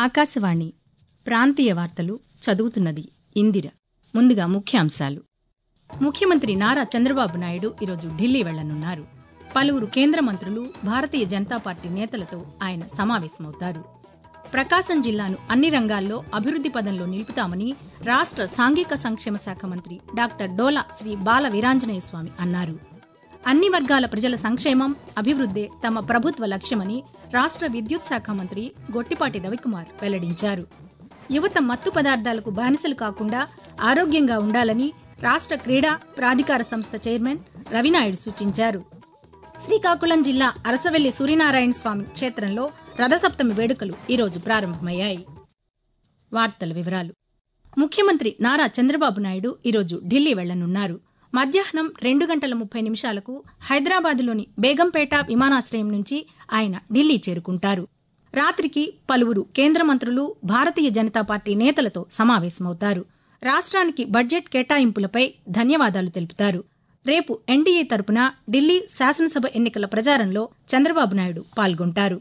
ఆకాశవాణి ప్రాంతీయ వార్తలు చదువుతున్నది ఇందిర ముందుగా ముఖ్యాంశాలు ముఖ్యమంత్రి నారా చంద్రబాబు నాయుడు ఈరోజు ఢిల్లీ వెళ్లనున్నారు పలువురు కేంద్ర మంత్రులు భారతీయ జనతా పార్టీ నేతలతో ఆయన సమావేశమవుతారు ప్రకాశం జిల్లాను అన్ని రంగాల్లో అభివృద్ది పదంలో నిలుపుతామని రాష్ట్ర సాంఘిక సంక్షేమ శాఖ మంత్రి డాక్టర్ డోలా శ్రీ బాల వీరాంజనేయ స్వామి అన్నారు అన్ని వర్గాల ప్రజల సంక్షేమం అభివృద్దే తమ ప్రభుత్వ లక్ష్యమని రాష్ట్ర విద్యుత్ శాఖ మంత్రి గొట్టిపాటి రవికుమార్ వెల్లడించారు యువత మత్తు పదార్థాలకు బానిసలు కాకుండా ఆరోగ్యంగా ఉండాలని రాష్ట్ర క్రీడా ప్రాధికార సంస్థ చైర్మన్ రవినాయుడు సూచించారు శ్రీకాకుళం జిల్లా అరసవెల్లి సూర్యనారాయణ స్వామి క్షేత్రంలో రథసప్తమి వేడుకలు ఈరోజు ప్రారంభమయ్యాయి వార్తల వివరాలు ముఖ్యమంత్రి నారా చంద్రబాబు నాయుడు ఈరోజు ఢిల్లీ వెళ్లనున్నారు మధ్యాహ్నం రెండు గంటల ముప్పై నిమిషాలకు హైదరాబాదులోని బేగంపేట విమానాశ్రయం నుంచి ఆయన ఢిల్లీ చేరుకుంటారు రాత్రికి పలువురు కేంద్ర మంత్రులు భారతీయ జనతా పార్టీ నేతలతో సమావేశమవుతారు రాష్ట్రానికి బడ్జెట్ కేటాయింపులపై ధన్యవాదాలు తెలుపుతారు రేపు ఎన్డీఏ తరపున ఢిల్లీ శాసనసభ ఎన్నికల ప్రచారంలో చంద్రబాబు నాయుడు పాల్గొంటారు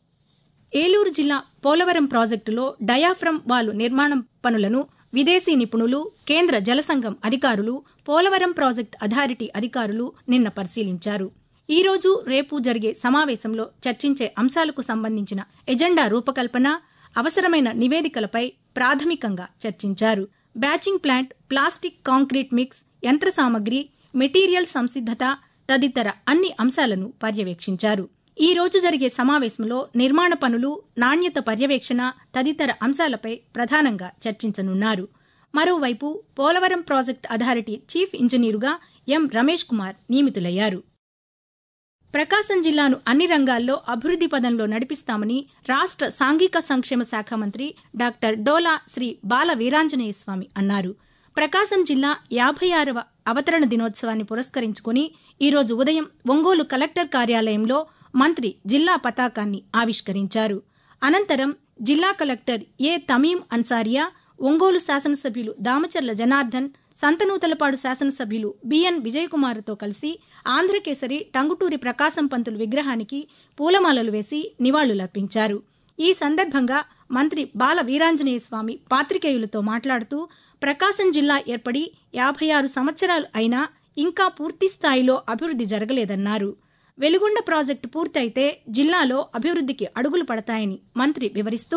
ఏలూరు జిల్లా పోలవరం ప్రాజెక్టులో డయాఫ్రమ్ వాలు నిర్మాణం పనులను విదేశీ నిపుణులు కేంద్ర జలసంఘం అధికారులు పోలవరం ప్రాజెక్టు అథారిటీ అధికారులు నిన్న పరిశీలించారు ఈ రోజు రేపు జరిగే సమావేశంలో చర్చించే అంశాలకు సంబంధించిన ఎజెండా రూపకల్పన అవసరమైన నివేదికలపై ప్రాథమికంగా చర్చించారు batching plant plastic concrete mix యంత్ర సామగ్రి మెటీరియల్ సంసిద్దత తదితర అన్ని అంశాలను పర్యవేక్షించారు ఈ రోజు జరిగే సమావేశంలో నిర్మాణ పనులు నాణ్యత పర్యవేక్షణ తదితర అంశాలపై ప్రధానంగా చర్చించనున్నారు మరోవైపు పోలవరం ప్రాజెక్టు అథారిటీ చీఫ్ ఇంజనీరుగా ఎం రమేష్ కుమార్ నియమితులయ్యారు ప్రకాశం జిల్లాను అన్ని రంగాల్లో అభివృద్ది పదంలో నడిపిస్తామని రాష్ట్ర సాంఘిక సంక్షేమ శాఖ మంత్రి డాక్టర్ డోలా శ్రీ బాల వీరాంజనేయ స్వామి అన్నారు ప్రకాశం జిల్లా యాభై ఆరవ అవతరణ దినోత్సవాన్ని పురస్కరించుకుని ఈరోజు ఉదయం ఒంగోలు కలెక్టర్ కార్యాలయంలో మంత్రి జిల్లా పతాకాన్ని ఆవిష్కరించారు అనంతరం జిల్లా కలెక్టర్ ఏ తమీం అన్సారియా ఒంగోలు శాసనసభ్యులు దామచర్ల జనార్దన్ సంతనూతలపాడు శాసనసభ్యులు బిఎన్ విజయకుమార్తో కలిసి ఆంధ్రకేసరి టంగుటూరి ప్రకాశం పంతులు విగ్రహానికి పూలమాలలు వేసి నివాళులర్పించారు ఈ సందర్భంగా మంత్రి బాల వీరాంజనేయ స్వామి పాత్రికేయులతో మాట్లాడుతూ ప్రకాశం జిల్లా ఏర్పడి యాభై ఆరు సంవత్సరాలు అయినా ఇంకా పూర్తి స్థాయిలో అభివృద్ది జరగలేదన్నారు వెలుగొండ ప్రాజెక్టు పూర్తయితే జిల్లాలో అభివృద్దికి అడుగులు పడతాయని మంత్రి వివరిస్తూ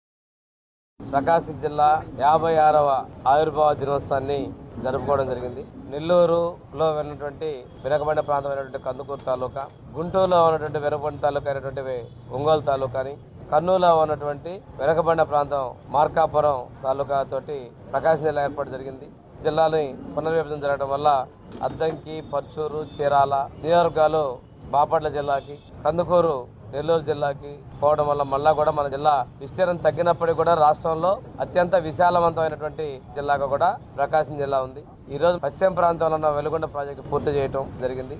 ప్రకాశం జిల్లా యాభై ఆరవ ఆవిర్భావ దినోత్సవాన్ని జరుపుకోవడం జరిగింది నెల్లూరులో ఉన్నటువంటి వెనకబడిన ప్రాంతమైనటువంటి కందుకూరు తాలూకా గుంటూరులో ఉన్నటువంటి వెనకబడిన తాలూకా అయినటువంటి ఒంగోలు తాలూకాని కర్నూలులో ఉన్నటువంటి వెనకబడిన ప్రాంతం మార్కాపురం తాలూకా తోటి ప్రకాశం జిల్లా ఏర్పాటు జరిగింది జిల్లాని పునర్విభజన జరగడం వల్ల అద్దంకి పర్చూరు చీరాల నియోజకవర్గాలు బాపట్ల జిల్లాకి కందుకూరు నెల్లూరు జిల్లాకి పోవడం వల్ల మళ్ళా కూడా మన జిల్లా విస్తీర్ణం తగ్గినప్పటికీ కూడా రాష్ట్రంలో అత్యంత విశాలవంతమైనటువంటి జిల్లాగా కూడా ప్రకాశం జిల్లా ఉంది ఈ రోజు పశ్చిమ ప్రాంతంలో ఉన్న వెలుగొండ ప్రాజెక్టు పూర్తి చేయడం జరిగింది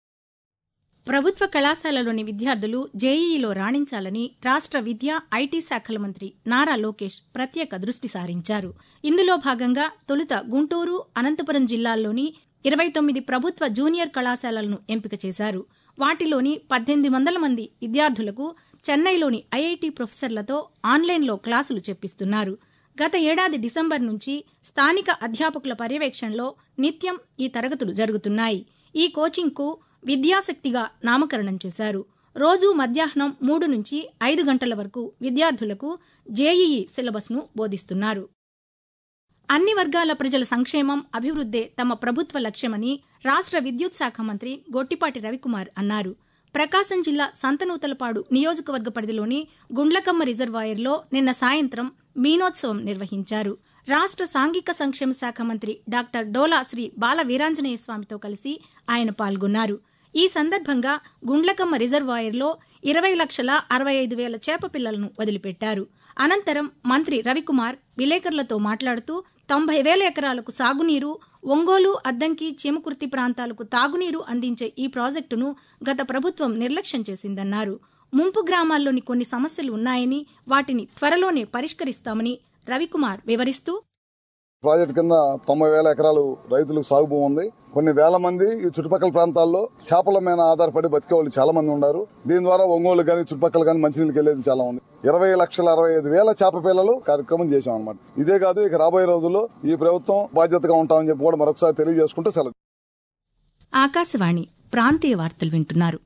ప్రభుత్వ కళాశాలలోని విద్యార్థులు జేఈఈలో రాణించాలని రాష్ట్ర విద్యా ఐటీ శాఖల మంత్రి నారా లోకేష్ ప్రత్యేక దృష్టి సారించారు ఇందులో భాగంగా తొలుత గుంటూరు అనంతపురం జిల్లాల్లోని ఇరవై తొమ్మిది ప్రభుత్వ జూనియర్ కళాశాలలను ఎంపిక చేశారు వాటిలోని పద్దెనిమిది వందల మంది విద్యార్థులకు చెన్నైలోని ఐఐటి ప్రొఫెసర్లతో ఆన్లైన్లో క్లాసులు చెప్పిస్తున్నారు గత ఏడాది డిసెంబర్ నుంచి స్థానిక అధ్యాపకుల పర్యవేక్షణలో నిత్యం ఈ తరగతులు జరుగుతున్నాయి ఈ కోచింగ్కు విద్యాశక్తిగా నామకరణం చేశారు రోజు మధ్యాహ్నం మూడు నుంచి ఐదు గంటల వరకు విద్యార్థులకు జేఈఈ సిలబస్ను బోధిస్తున్నారు అన్ని వర్గాల ప్రజల సంక్షేమం అభివృద్దే తమ ప్రభుత్వ లక్ష్యమని రాష్ట్ర విద్యుత్ శాఖ మంత్రి గొట్టిపాటి రవికుమార్ అన్నారు ప్రకాశం జిల్లా సంతనూతలపాడు నియోజకవర్గ పరిధిలోని గుండ్లకమ్మ రిజర్వాయర్లో నిన్న సాయంత్రం మీనోత్సవం నిర్వహించారు రాష్ట్ర సాంఘిక సంక్షేమ శాఖ మంత్రి డాక్టర్ డోలా శ్రీ బాల వీరాంజనేయ స్వామితో కలిసి ఆయన పాల్గొన్నారు ఈ సందర్భంగా గుండ్లకమ్మ రిజర్వాయర్లో ఇరవై లక్షల అరవై ఐదు వేల చేప పిల్లలను వదిలిపెట్టారు అనంతరం మంత్రి రవికుమార్ విలేకరులతో మాట్లాడుతూ తొంభై వేల ఎకరాలకు సాగునీరు ఒంగోలు అద్దంకి చీమకుర్తి ప్రాంతాలకు తాగునీరు అందించే ఈ ప్రాజెక్టును గత ప్రభుత్వం నిర్లక్ష్యం చేసిందన్నారు ముంపు గ్రామాల్లోని కొన్ని సమస్యలు ఉన్నాయని వాటిని త్వరలోనే పరిష్కరిస్తామని రవికుమార్ వివరిస్తూ ప్రాజెక్ట్ కింద తొంభై వేల ఎకరాలు రైతులకు సాగు భూమి ఉంది కొన్ని వేల మంది ఈ చుట్టుపక్కల ప్రాంతాల్లో చేపల మీద ఆధారపడి బతికే వాళ్ళు చాలా మంది ఉన్నారు దీని ద్వారా ఒంగోలు కానీ చుట్టుపక్కల కానీ మంచినీళ్ళకి వెళ్ళేది చాలా ఉంది ఇరవై లక్షల అరవై ఐదు వేల చేప పిల్లలు కార్యక్రమం చేశాం అనమాట ఇదే కాదు ఇక రాబోయే రోజుల్లో ఈ ప్రభుత్వం బాధ్యతగా ఉంటామని చెప్పి కూడా మరొకసారి తెలియజేసుకుంటూ సెలవు ఆకాశవాణి ప్రాంతీయ వార్తలు వింటున్నారు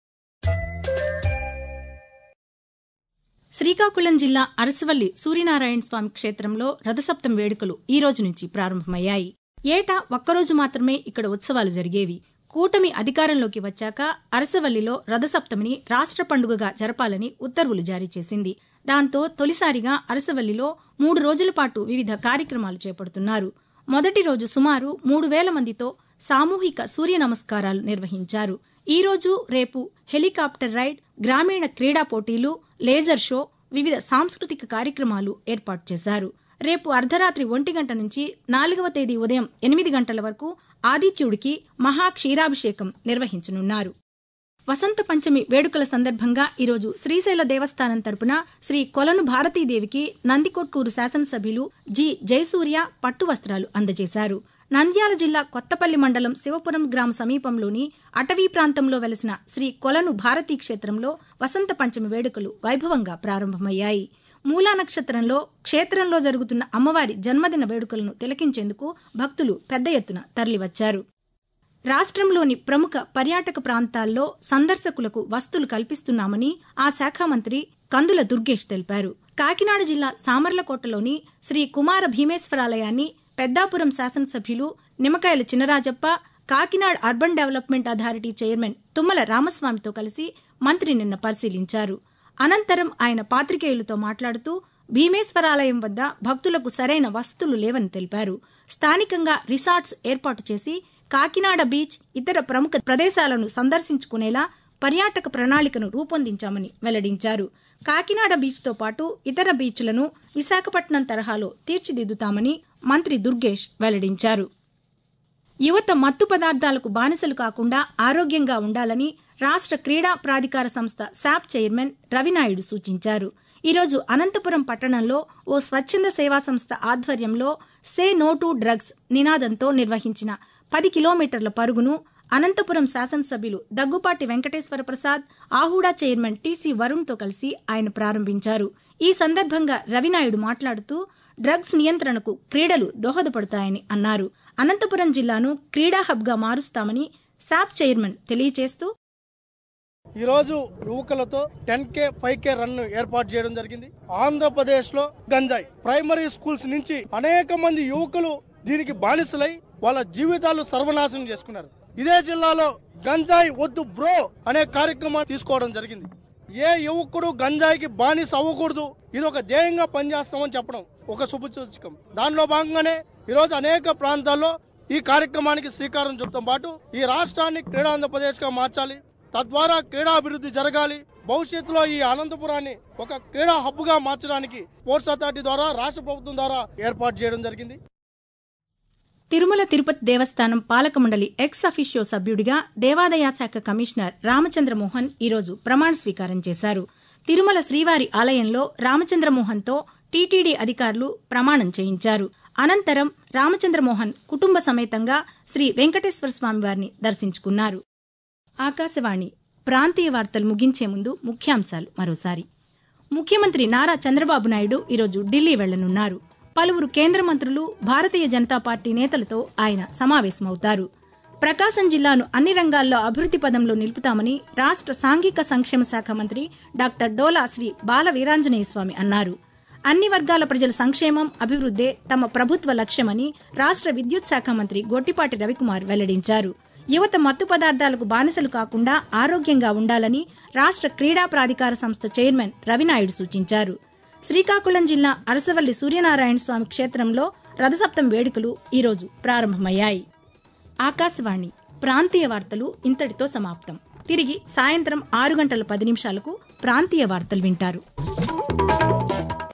శ్రీకాకుళం జిల్లా అరసవల్లి సూర్యనారాయణ స్వామి క్షేత్రంలో రథసప్తం వేడుకలు ఈ రోజు నుంచి ప్రారంభమయ్యాయి ఏటా ఒక్కరోజు మాత్రమే ఇక్కడ ఉత్సవాలు జరిగేవి కూటమి అధికారంలోకి వచ్చాక అరసవల్లిలో రథసప్తమిని రాష్ట్ర పండుగగా జరపాలని ఉత్తర్వులు జారీ చేసింది దాంతో తొలిసారిగా అరసవల్లిలో మూడు రోజుల పాటు వివిధ కార్యక్రమాలు చేపడుతున్నారు మొదటి రోజు సుమారు మూడు వేల మందితో సామూహిక సూర్య నమస్కారాలు నిర్వహించారు ఈ రోజు రేపు హెలికాప్టర్ రైడ్ గ్రామీణ క్రీడా పోటీలు లేజర్ షో వివిధ సాంస్కృతిక కార్యక్రమాలు ఏర్పాటు చేశారు రేపు అర్ధరాత్రి ఒంటి గంట నుంచి నాలుగవ తేదీ ఉదయం ఎనిమిది గంటల వరకు ఆదిత్యుడికి మహా క్షీరాభిషేకం నిర్వహించనున్నారు వసంత పంచమి వేడుకల సందర్భంగా ఈరోజు శ్రీశైల దేవస్థానం తరపున శ్రీ కొలను భారతీదేవికి నందికొట్కూరు శాసనసభ్యులు జి జయసూర్య పట్టు వస్త్రాలు అందజేశారు నంద్యాల జిల్లా కొత్తపల్లి మండలం శివపురం గ్రామ సమీపంలోని అటవీ ప్రాంతంలో వెలసిన శ్రీ కొలను భారతీ క్షేత్రంలో వసంత పంచమి వేడుకలు వైభవంగా ప్రారంభమయ్యాయి మూలా నక్షత్రంలో క్షేత్రంలో జరుగుతున్న అమ్మవారి జన్మదిన వేడుకలను తిలకించేందుకు భక్తులు పెద్ద ఎత్తున తరలివచ్చారు రాష్ట్రంలోని ప్రముఖ పర్యాటక ప్రాంతాల్లో సందర్శకులకు వస్తులు కల్పిస్తున్నామని ఆ శాఖ మంత్రి కందుల దుర్గేష్ తెలిపారు కాకినాడ జిల్లా సామర్లకోటలోని శ్రీ కుమార భీమేశ్వరాలయాన్ని పెద్దాపురం శాసనసభ్యులు Nimmakayala Chinarajappa Kakinada urban development authority chairman Tummala రామస్వామితో కలిసి మంత్రి నిన్న పరిశీలించారు అనంతరం ఆయన పాత్రికేయులతో మాట్లాడుతూ భీమేశ్వరాలయం వద్ద భక్తులకు సరైన వసతులు లేవని తెలిపారు స్థానికంగా రిసార్ట్స్ ఏర్పాటు చేసి కాకినాడ బీచ్ ఇతర ప్రముఖ ప్రదేశాలను సందర్శించుకునేలా పర్యాటక ప్రణాళికను రూపొందించామని వెల్లడించారు కాకినాడ బీచ్తో పాటు ఇతర బీచ్లను విశాఖపట్నం తరహాలో తీర్చిదిద్దుతామని మంత్రి దుర్గేష్ వెల్లడించారు యువత మత్తు పదార్థాలకు బానిసలు కాకుండా ఆరోగ్యంగా ఉండాలని రాష్ట్ర క్రీడా ప్రాధికార సంస్థ శాప్ చైర్మన్ రవినాయుడు సూచించారు ఈరోజు అనంతపురం పట్టణంలో ఓ స్వచ్ఛంద సేవా సంస్థ ఆధ్వర్యంలో సే నో టు డ్రగ్స్ నినాదంతో నిర్వహించిన పది కిలోమీటర్ల పరుగును అనంతపురం శాసనసభ్యులు దగ్గుపాటి వెంకటేశ్వర ప్రసాద్ ఆహూడా చైర్మన్ టీసీ వరుణ్తో కలిసి ఆయన ప్రారంభించారు ఈ సందర్భంగా రవినాయుడు మాట్లాడుతూ డ్రగ్స్ నియంత్రణకు క్రీడలు దోహదపడతాయని అన్నారు అనంతపురం జిల్లాను క్రీడా హబ్గా మారుస్తామని శాప్ చైర్మన్ తెలియజేస్తూ ఈ రోజు యువకులతో ten K five K run ఏర్పాటు చేయడం జరిగింది ఆంధ్రప్రదేశ్ లో గంజాయి ప్రైమరీ స్కూల్స్ నుంచి అనేక మంది యువకులు దీనికి బానిసలై వాళ్ళ జీవితాలు సర్వనాశనం చేసుకున్నారు ఇదే జిల్లాలో గంజాయి వద్దు బ్రో అనే కార్యక్రమాన్ని తీసుకోవడం జరిగింది ఏ యువకుడు గంజాయికి బానిస అవ్వకూడదు ఇది ఒక ధ్యేయంగా పనిచేస్తామని చెప్పడం ఒక శుభసూచకం దానిలో భాగంగానే ఈరోజు అనేక ప్రాంతాల్లో ఈ కార్యక్రమానికి శ్రీకారం చుట్టడం పాటు ఈ రాష్ట్రాన్ని క్రీడాంధ్రప్రదేశ్ గా మార్చాలి తద్వారా క్రీడాభివృద్ధి జరగాలి భవిష్యత్తులో ఈ అనంతపురాన్ని ఒక క్రీడా హబ్ గా మార్చడానికి స్పోర్ట్స్ అథారిటీ ద్వారా రాష్ట్ర ప్రభుత్వం ద్వారా ఏర్పాటు చేయడం జరిగింది తిరుమల తిరుపతి దేవస్థానం పాలక మండలి ఎక్స్ అఫిషియో సభ్యుడిగా దేవాదాయ శాఖ కమిషనర్ రామచంద్రమోహన్ ఈరోజు ప్రమాణ స్వీకారం చేశారు తిరుమల శ్రీవారి ఆలయంలో రామచంద్రమోహన్తో టీటీడీ అధికారులు ప్రమాణం చేయించారు అనంతరం రామచంద్రమోహన్ కుటుంబ సమేతంగా శ్రీ వెంకటేశ్వర స్వామివారిని దర్శించుకున్నారు ఆకాశవాణి ప్రాంతీయ వార్తలు ముగించే ముందు ముఖ్యాంశాలు మరోసారి ముఖ్యమంత్రి నారా చంద్రబాబు నాయుడు ఈరోజు ఢిల్లీ వెళ్లనున్నారు పలువురు కేంద్ర మంత్రులు భారతీయ జనతా పార్టీ నేతలతో ఆయన సమావేశమవుతారు ప్రకాశం జిల్లాను అన్ని రంగాల్లో అభివృద్ది పదంలో నిలుపుతామని రాష్ట్ర సాంఘిక సంక్షేమ శాఖ మంత్రి డాక్టర్ డోలా శ్రీ బాల వీరాంజనేయ స్వామి అన్నారు అన్ని వర్గాల ప్రజల సంక్షేమం అభివృద్దే తమ ప్రభుత్వ లక్ష్యమని రాష్ట్ర విద్యుత్ శాఖ మంత్రి గొట్టిపాటి రవికుమార్ వెల్లడించారు యువత మత్తు పదార్థాలకు బానిసలు కాకుండా ఆరోగ్యంగా ఉండాలని రాష్ట్ర క్రీడా ప్రాధికార సంస్థ చైర్మన్ రవినాయుడు సూచించారు శ్రీకాకుళం జిల్లా అరసవల్లి సూర్యనారాయణ స్వామి క్షేత్రంలో రథసప్తం వేడుకలు ఈరోజు ప్రారంభమయ్యాయి ఆకాశవాణి ప్రాంతీయ వార్తలు ఇంతటితో సమాప్తం తిరిగి సాయంత్రం ఆరు గంటల పది నిమిషాలకు ప్రాంతీయ వార్తలు వింటారు